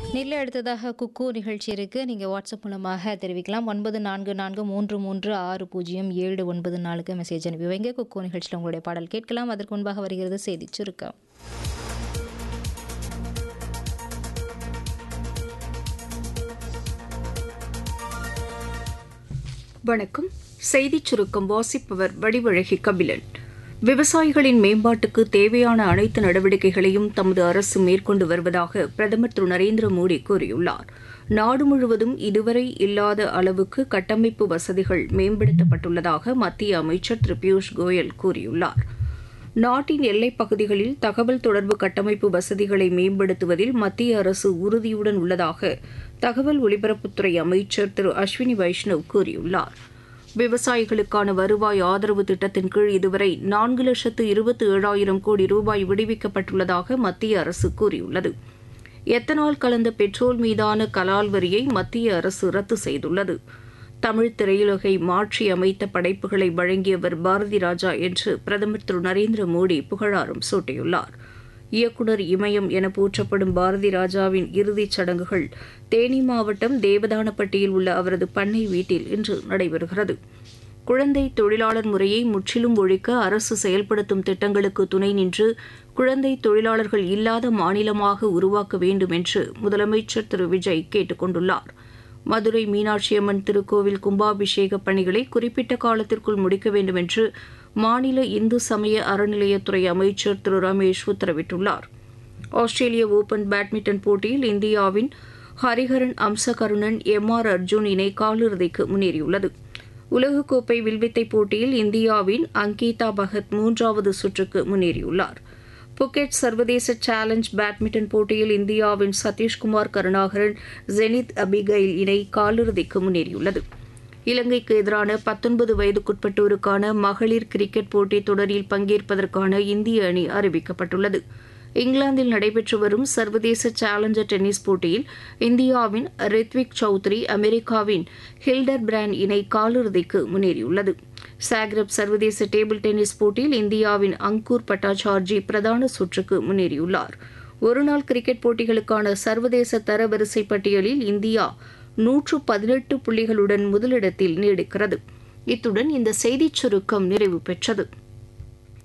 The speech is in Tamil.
நெல்லை அடுத்ததாக குக்கு நிகழ்ச்சி இருக்கு நீங்கள் வாட்ஸ்அப் மூலமாக தெரிவிக்கலாம் ஒன்பது நான்கு நான்கு மூன்று மூன்று ஆறு பூஜ்ஜியம் ஏழு ஒன்பது நாலுக்கு மெசேஜ் அனுப்பி வைங்க குக்கு நிகழ்ச்சியில் உங்களுடைய பாடல் கேட்கலாம் அதற்கு முன்பாக வருகிறது செய்தி சுருக்கம் வணக்கம் செய்திச் சுருக்கம் வாசிப்பவர் வடிவழகி கபிலன் விவசாயிகளின் மேம்பாட்டுக்கு தேவையான அனைத்து நடவடிக்கைகளையும் தமது அரசு மேற்கொண்டு வருவதாக பிரதமர் திரு நரேந்திர மோடி கூறியுள்ளார் நாடு முழுவதும் இதுவரை இல்லாத அளவுக்கு கட்டமைப்பு வசதிகள் மேம்படுத்தப்பட்டுள்ளதாக மத்திய அமைச்சர் திரு பியூஷ் கோயல் கூறியுள்ளார் நாட்டின் எல்லைப் பகுதிகளில் தகவல் தொடர்பு கட்டமைப்பு வசதிகளை மேம்படுத்துவதில் மத்திய அரசு உறுதியுடன் உள்ளதாக தகவல் ஒலிபரப்புத்துறை அமைச்சர் திரு அஸ்வினி வைஷ்ணவ் கூறியுள்ளார் விவசாயிகளுக்கான வருவாய் ஆதரவு திட்டத்தின் கீழ் இதுவரை நான்கு லட்சத்து இருபத்தி ஏழாயிரம் கோடி ரூபாய் விடுவிக்கப்பட்டுள்ளதாக மத்திய அரசு கூறியுள்ளது எத்தனால் கலந்த பெட்ரோல் மீதான கலால் வரியை மத்திய அரசு ரத்து செய்துள்ளது தமிழ் திரையுலகை மாற்றி அமைத்த படைப்புகளை வழங்கியவர் பாரதி ராஜா என்று பிரதமர் திரு நரேந்திர மோடி புகழாரம் சூட்டியுள்ளார் இயக்குநர் இமயம் என போற்றப்படும் பாரதி ராஜாவின் இறுதிச் சடங்குகள் தேனி மாவட்டம் தேவதானப்பட்டியில் உள்ள அவரது பண்ணை வீட்டில் இன்று நடைபெறுகிறது குழந்தை தொழிலாளர் முறையை முற்றிலும் ஒழிக்க அரசு செயல்படுத்தும் திட்டங்களுக்கு துணை நின்று குழந்தை தொழிலாளர்கள் இல்லாத மாநிலமாக உருவாக்க வேண்டும் என்று முதலமைச்சர் திரு விஜய் கேட்டுக் கொண்டுள்ளார் மதுரை மீனாட்சியம்மன் திருக்கோவில் கும்பாபிஷேக பணிகளை குறிப்பிட்ட காலத்திற்குள் முடிக்க வேண்டும் என்று மாநில இந்து சமய அறநிலையத்துறை அமைச்சர் திரு ரமேஷ் உத்தரவிட்டுள்ளார் ஆஸ்திரேலிய ஓபன் பேட்மிண்டன் போட்டியில் இந்தியாவின் ஹரிஹரன் அம்சகருணன் எம் ஆர் அர்ஜுன் இணை காலிறுதிக்கு முன்னேறியுள்ளது உலகக்கோப்பை வில்வித்தை போட்டியில் இந்தியாவின் அங்கீதா பகத் மூன்றாவது சுற்றுக்கு முன்னேறியுள்ளார் புக்கெட் சர்வதேச சேலஞ்ச் பேட்மிண்டன் போட்டியில் இந்தியாவின் சதீஷ்குமார் கருணாகரன் ஜெனித் அபிகைல் இணை காலிறுதிக்கு முன்னேறியுள்ளது இலங்கைக்கு எதிரான பத்தொன்பது வயதுக்குட்பட்டோருக்கான மகளிர் கிரிக்கெட் போட்டித் தொடரில் பங்கேற்பதற்கான இந்திய அணி அறிவிக்கப்பட்டுள்ளது இங்கிலாந்தில் நடைபெற்று வரும் சர்வதேச சேலஞ்சர் டென்னிஸ் போட்டியில் இந்தியாவின் ரித்விக் சௌத்ரி அமெரிக்காவின் ஹில்டர் பிராண்ட் இணை காலிறுதிக்கு முன்னேறியுள்ளது சாக்ரப் சர்வதேச டேபிள் டென்னிஸ் போட்டியில் இந்தியாவின் அங்கூர் பட்டாச்சார்ஜி பிரதான சுற்றுக்கு முன்னேறியுள்ளார் ஒருநாள் கிரிக்கெட் போட்டிகளுக்கான சர்வதேச தரவரிசை பட்டியலில் இந்தியா நூற்று பதினெட்டு புள்ளிகளுடன் முதலிடத்தில் நீடிக்கிறது இத்துடன் இந்த செய்திச் சுருக்கம் நிறைவு பெற்றது